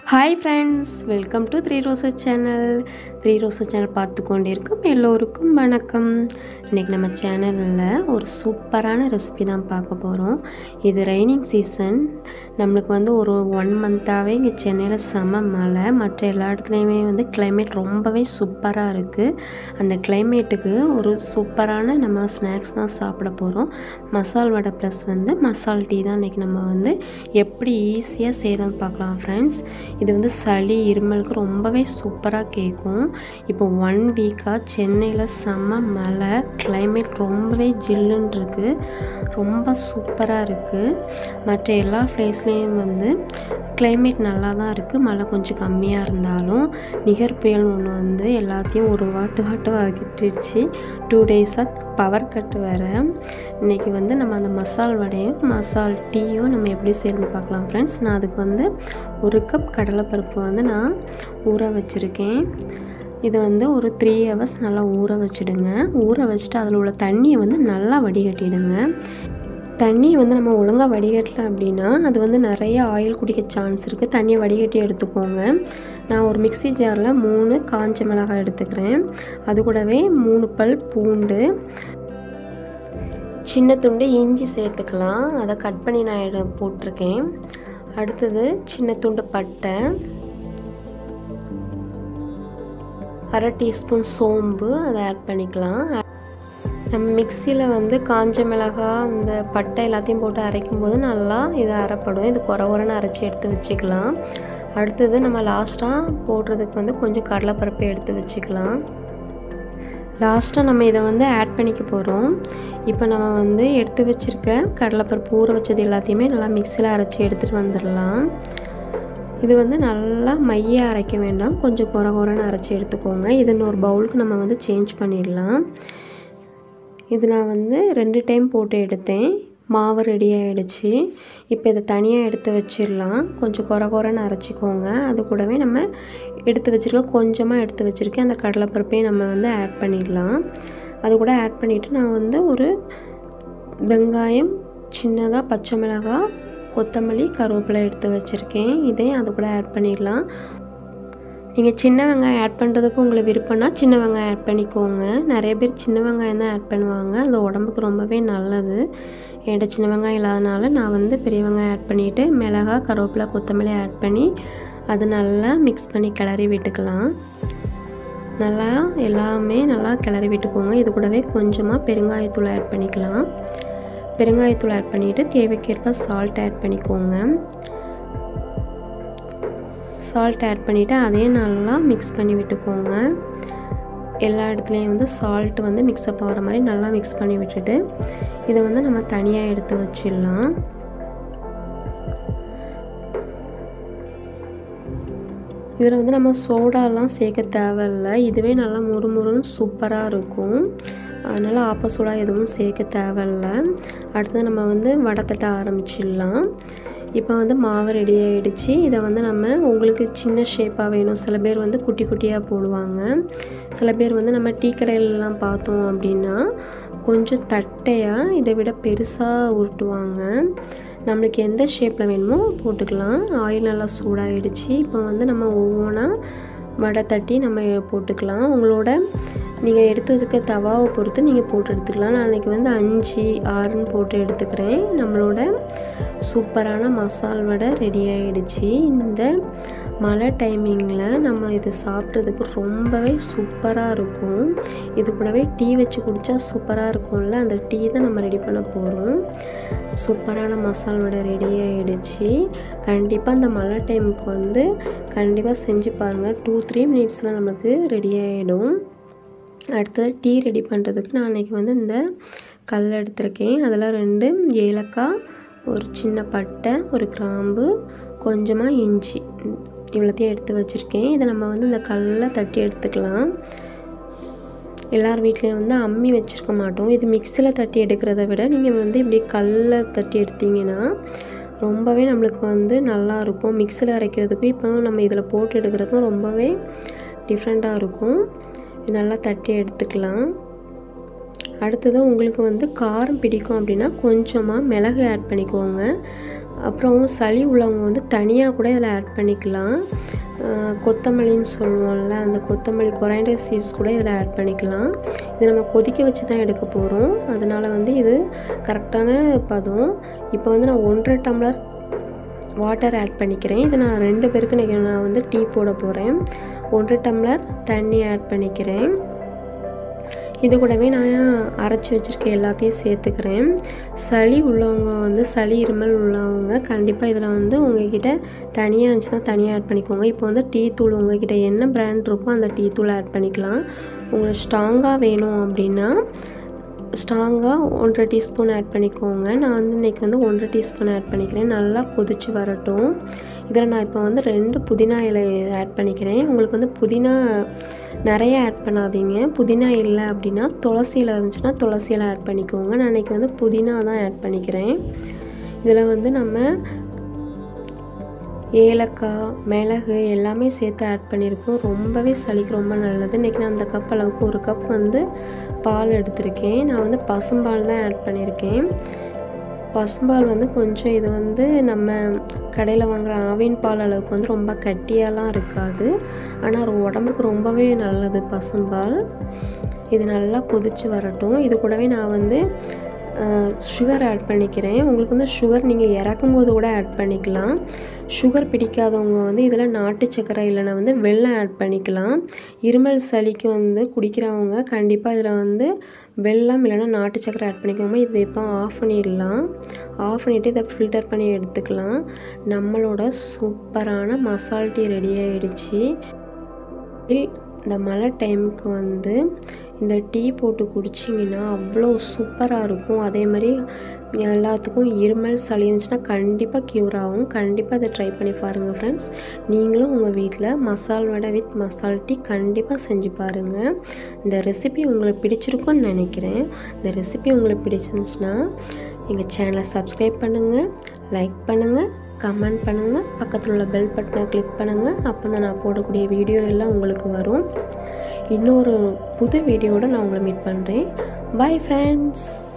hi friends welcome to Three Roses channel Three Roses channel பார்த்து கொண்டிருக்கும் எல்லோருக்கும் வணக்கம் இன்றைக்கி நம்ம சேனலில் ஒரு சூப்பரான ரெசிபி தான் பார்க்க போகிறோம் இது ரெய்னிங் சீசன் நம்மளுக்கு வந்து ஒரு ஒன் மந்த்தாகவே இங்கே சென்னையில் செம மழை மற்ற எல்லா இடத்துலையுமே வந்து climate ரொம்பவே சூப்பராக இருக்குது அந்த கிளைமேட்டுக்கு ஒரு சூப்பரான நம்ம ஸ்நாக்ஸ் தான் சாப்பிட போகிறோம் மசால் வடை ப்ளஸ் வந்து மசால் டீ தான் இன்றைக்கி நம்ம வந்து எப்படி ஈஸியாக செய்யலாம்னு பார்க்கலாம் ஃப்ரெண்ட்ஸ் இது வந்து சளி இருமலுக்கு ரொம்பவே சூப்பராக கேட்கும் இப்போ ஒன் வீக்காக சென்னையில் செம்ம மழை climate ரொம்பவே ஜில்லுன்னு இருக்குது ரொம்ப சூப்பராக இருக்குது மற்ற எல்லா பிளேஸ்லேயும் வந்து climate நல்லா தான் இருக்குது மழை கொஞ்சம் கம்மியாக இருந்தாலும் நிகர் புயல் ஒன்று வந்து எல்லாத்தையும் ஒரு வாட்டு வாட்டு வாக்கிட்டுருச்சு டூ டேஸாக பவர் கட் வேறு இன்றைக்கி வந்து நம்ம அந்த மசால் வடையும் மசால் டீயும் நம்ம எப்படி செய்யறது பார்க்கலாம் ஃப்ரெண்ட்ஸ் நான் அதுக்கு வந்து ஒரு கப் கடலைப்பருப்பு வந்து நான் ஊற வச்சுருக்கேன் இது வந்து ஒரு த்ரீ ஹவர்ஸ் நல்லா ஊற வச்சுடுங்க ஊற வச்சுட்டு அதில் உள்ள தண்ணியை வந்து நல்லா வடிகட்டிடுங்க தண்ணியை வந்து நம்ம ஒழுங்காக வடிகட்டல அப்படின்னா அது வந்து நிறைய ஆயில் குடிக்க சான்ஸ் இருக்குது தண்ணியை வடிகட்டி எடுத்துக்கோங்க நான் ஒரு மிக்ஸி ஜாரில் மூணு காஞ்ச மிளகாய் எடுத்துக்கிறேன் அது கூடவே மூணு பல் பூண்டு சின்ன துண்டு இஞ்சி சேர்த்துக்கலாம் அதை கட் பண்ணி நான் இட- போட்டிருக்கேன் அடுத்தது சின்ன துண்டு பட்டை அரை டீஸ்பூன் சோம்பு அதை ஆட் பண்ணிக்கலாம் நம்ம மிக்சியில் வந்து காஞ்ச மிளகாய் இந்த பட்டை எல்லாத்தையும் போட்டு அரைக்கும் போது நல்லா இது அரைப்படும் இது குறை குறைன்னு அரைச்சி எடுத்து வச்சுக்கலாம் அடுத்தது நம்ம லாஸ்ட்டாக போடுறதுக்கு வந்து கொஞ்சம் கடலைப்பருப்பை எடுத்து வச்சுக்கலாம் லாஸ்ட்டாக நம்ம இதை வந்து ஆட் பண்ணிக்க போகிறோம் இப்போ நம்ம வந்து எடுத்து வச்சுருக்க கடலைப்பருப்பு ஊற வச்சது எல்லாத்தையுமே நல்லா மிக்சியில் அரைச்சி எடுத்துகிட்டு வந்துடலாம் இது வந்து நல்லா மைய அரைக்க வேண்டாம் கொஞ்சம் குறை குறைன்னு அரைச்சி எடுத்துக்கோங்க இது இன்னொரு பவுலுக்கு நம்ம வந்து சேஞ்ச் பண்ணிடலாம் இது நான் வந்து ரெண்டு டைம் போட்டு எடுத்தேன் மாவு ரெடி ஆகிடுச்சு இப்போ இதை தனியாக எடுத்து வச்சிடலாம் கொஞ்சம் குறை குறைன்னு அரைச்சிக்கோங்க அது கூடவே நம்ம எடுத்து வச்சுருக்க கொஞ்சமாக எடுத்து வச்சுருக்கேன் அந்த கடலைப்பருப்பையும் நம்ம வந்து ஆட் பண்ணிடலாம் அது கூட ஆட் பண்ணிவிட்டு நான் வந்து ஒரு வெங்காயம் சின்னதாக பச்சை மிளகாய் கொத்தமல்லி கருவேப்பிலை எடுத்து வச்சுருக்கேன் இதையும் அது கூட ஆட் பண்ணிடலாம் நீங்கள் சின்ன வெங்காயம் ஆட் பண்ணுறதுக்கு உங்களுக்கு விருப்பம்னா சின்ன வெங்காயம் ஆட் பண்ணிக்கோங்க நிறைய பேர் சின்ன வெங்காயம் தான் ஆட் பண்ணுவாங்க அது உடம்புக்கு ரொம்பவே நல்லது என்கிட்ட சின்ன வெங்காயம் இல்லாதனால நான் வந்து பெரிய வெங்காயம் ஆட் பண்ணிவிட்டு மிளகாய் கருவேப்பிலை கொத்தமல்லி ஆட் பண்ணி அது நல்லா மிக்ஸ் பண்ணி கிளறி விட்டுக்கலாம் நல்லா எல்லாமே நல்லா கிளறி விட்டுக்கோங்க இது கூடவே கொஞ்சமாக பெருங்காயத்தூள் ஆட் பண்ணிக்கலாம் பெருங்காயத்தூள் ஆட் பண்ணிவிட்டு தேவைக்கேற்ப சால்ட் ஆட் பண்ணிக்கோங்க சால்ட் ஆட் பண்ணிவிட்டு அதையும் நல்லா மிக்ஸ் பண்ணி விட்டுக்கோங்க எல்லா இடத்துலையும் வந்து சால்ட் வந்து மிக்ஸ்அப் ஆகிற மாதிரி நல்லா மிக்ஸ் பண்ணி விட்டுட்டு இதை வந்து நம்ம தனியாக எடுத்து வச்சிடலாம் இதில் வந்து நம்ம சோடாலாம் சேர்க்க தேவையில்ல இதுவே நல்லா முறுமுறுன்னு சூப்பராக இருக்கும் அதனால் ஆப்போசோடா எதுவும் சேர்க்க தேவையில்ல அடுத்தது நம்ம வந்து வடை தட்ட ஆரம்பிச்சிடலாம் இப்போ வந்து மாவு ரெடி ஆகிடுச்சு இதை வந்து நம்ம உங்களுக்கு சின்ன ஷேப்பாக வேணும் சில பேர் வந்து குட்டி குட்டியாக போடுவாங்க சில பேர் வந்து நம்ம டீ கடையிலலாம் பார்த்தோம் அப்படின்னா கொஞ்சம் தட்டையாக இதை விட பெருசாக உருட்டுவாங்க நம்மளுக்கு எந்த ஷேப்பில் வேணுமோ போட்டுக்கலாம் ஆயில் நல்லா சூடாகிடுச்சு இப்போ வந்து நம்ம ஒவ்வொன்றா வடை தட்டி நம்ம போட்டுக்கலாம் உங்களோட நீங்கள் எடுத்து வச்சுருக்க தவாவை பொறுத்து நீங்கள் போட்டு எடுத்துக்கலாம் நான் அன்றைக்கி வந்து அஞ்சு ஆறுன்னு போட்டு எடுத்துக்கிறேன் நம்மளோட சூப்பரான மசால் வடை ரெடி ஆகிடுச்சு இந்த மழை டைமிங்கில் நம்ம இது சாப்பிட்றதுக்கு ரொம்பவே சூப்பராக இருக்கும் இது கூடவே டீ வச்சு குடித்தா சூப்பராக இருக்கும்ல அந்த டீ தான் நம்ம ரெடி பண்ண போகிறோம் சூப்பரான மசால் வடை ரெடி ஆகிடுச்சு கண்டிப்பாக அந்த மழை டைமுக்கு வந்து கண்டிப்பாக செஞ்சு பாருங்கள் டூ த்ரீ மினிட்ஸில் நமக்கு ரெடி ஆகிடும் அடுத்தது டீ ரெடி பண்ணுறதுக்கு நான் அன்றைக்கி வந்து இந்த கல் எடுத்திருக்கேன் அதில் ரெண்டு ஏலக்காய் ஒரு சின்ன பட்டை ஒரு கிராம்பு கொஞ்சமாக இஞ்சி இவ்வளோத்தையும் எடுத்து வச்சுருக்கேன் இதை நம்ம வந்து இந்த கல்லில் தட்டி எடுத்துக்கலாம் எல்லார் வீட்லேயும் வந்து அம்மி வச்சுருக்க மாட்டோம் இது மிக்சியில் தட்டி எடுக்கிறத விட நீங்கள் வந்து இப்படி கல்லில் தட்டி எடுத்தீங்கன்னா ரொம்பவே நம்மளுக்கு வந்து நல்லா இருக்கும் மிக்சியில் அரைக்கிறதுக்கும் இப்போ நம்ம இதில் போட்டு எடுக்கிறதுக்கும் ரொம்பவே டிஃப்ரெண்ட்டாக இருக்கும் இது நல்லா தட்டி எடுத்துக்கலாம் அடுத்தது உங்களுக்கு வந்து காரம் பிடிக்கும் அப்படின்னா கொஞ்சமாக மிளகு ஆட் பண்ணிக்கோங்க அப்புறம் சளி உள்ளவங்க வந்து தனியாக கூட இதில் ஆட் பண்ணிக்கலாம் அஹ் கொத்தமல்லின்னு சொல்லுவோம்ல அந்த கொத்தமல்லி கொரைண்டர் சீட்ஸ் கூட இதில் ஆட் பண்ணிக்கலாம் இது நம்ம கொதிக்க வச்சு தான் எடுக்க போகிறோம் அதனால் வந்து இது கரெக்டான பதம் இப்போ வந்து நான் ஒன்றரை டம்ளர் வாட்டர் ஆட் பண்ணிக்கிறேன் இது நான் ரெண்டு பேருக்கு இன்றைக்கி நான் வந்து டீ போட போகிறேன் ஒன்றரை டம்ளர் தண்ணி ஆட் பண்ணிக்கிறேன் இது கூடவே நான் அரைச்சி வச்சுருக்க எல்லாத்தையும் சேர்த்துக்கிறேன் சளி உள்ளவங்க வந்து சளி இருமல் உள்ளவங்க கண்டிப்பாக இதில் வந்து உங்ககிட்ட தனியாக இருந்துச்சுன்னா தனியாக ஆட் பண்ணிக்கோங்க இப்போ வந்து டீ தூள் உங்ககிட்ட என்ன பிராண்ட் இருக்கோ அந்த டீ தூள் ஆட் பண்ணிக்கலாம் உங்களுக்கு ஸ்ட்ராங்காக வேணும் அப்படின்னா ஸ்ட்ராங்காக ஒன்றரை டீஸ்பூன் ஆட் பண்ணிக்கோங்க நான் வந்து இன்றைக்கி வந்து ஒன்றரை டீஸ்பூன் ஆட் பண்ணிக்கிறேன் நல்லா கொதிச்சு வரட்டும் இதில் நான் இப்போ வந்து ரெண்டு புதினா இலை ஆட் பண்ணிக்கிறேன் உங்களுக்கு வந்து புதினா நிறைய ஆட் பண்ணாதீங்க புதினா இல்லை அப்படின்னா துளசி இலை இருந்துச்சுன்னா துளசி இலை ஆட் பண்ணிக்கோங்க நான் இன்றைக்கி வந்து புதினா தான் ஆட் பண்ணிக்கிறேன் இதில் வந்து நம்ம ஏலக்காய் மிளகு எல்லாமே சேர்த்து ஆட் பண்ணியிருக்கோம் ரொம்பவே சளிக்கு ரொம்ப நல்லது இன்றைக்கி நான் அந்த கப் அளவுக்கு ஒரு கப் வந்து பால் எடுத்திருக்கேன் நான் வந்து பசும்பால் தான் ஆட் பண்ணியிருக்கேன் பசும்பால் வந்து கொஞ்சம் இது வந்து நம்ம கடையில் வாங்குகிற ஆவின் பால் அளவுக்கு வந்து ரொம்ப கட்டியாலாம் இருக்காது ஆனால் உடம்புக்கு ரொம்பவே நல்லது பசும்பால் இது நல்லா கொதித்து வரட்டும் இது கூடவே நான் வந்து சுகர் ஆட் பண்ணிக்கிறேன் உங்களுக்கு வந்து சுகர் நீங்கள் இறக்கும் போது கூட ஆட் பண்ணிக்கலாம் சுகர் பிடிக்காதவங்க வந்து இதில் நாட்டு சக்கரை இல்லைனா வந்து வெல்லம் ஆட் பண்ணிக்கலாம் இருமல் சளிக்கு வந்து குடிக்கிறவங்க கண்டிப்பாக இதில் வந்து வெல்லம் இல்லைனா நாட்டு சக்கரை ஆட் பண்ணிக்கோங்க இதை இப்போ ஆஃப் பண்ணிடலாம் ஆஃப் பண்ணிவிட்டு இதை ஃபில்டர் பண்ணி எடுத்துக்கலாம் நம்மளோட சூப்பரான மசால் டீ ரெடி ஆகிடுச்சு இந்த மழை டைமுக்கு வந்து இந்த டீ போட்டு குடிச்சிங்கன்னா அவ்வளோ சூப்பராக இருக்கும் அதே மாதிரி எல்லாத்துக்கும் இருமல் சளி இருந்துச்சுன்னா கண்டிப்பாக க்யூர் ஆகும் கண்டிப்பாக அதை ட்ரை பண்ணி பாருங்கள் ஃப்ரெண்ட்ஸ் நீங்களும் உங்கள் வீட்டில் மசால் வடை வித் மசால் டீ கண்டிப்பாக செஞ்சு பாருங்கள் இந்த ரெசிபி உங்களுக்கு பிடிச்சிருக்கும்னு நினைக்கிறேன் இந்த ரெசிபி உங்களுக்கு பிடிச்சிருந்துச்சுன்னா எங்கள் சேனலை சப்ஸ்கிரைப் பண்ணுங்கள் லைக் பண்ணுங்கள் கமெண்ட் பண்ணுங்கள் பக்கத்தில் உள்ள பெல் பட்டனை கிளிக் பண்ணுங்கள் அப்போ தான் நான் போடக்கூடிய வீடியோ எல்லாம் உங்களுக்கு வரும் இன்னொரு புது வீடியோவோட நான் உங்களை மீட் பண்ணுறேன் பாய் ஃப்ரெண்ட்ஸ்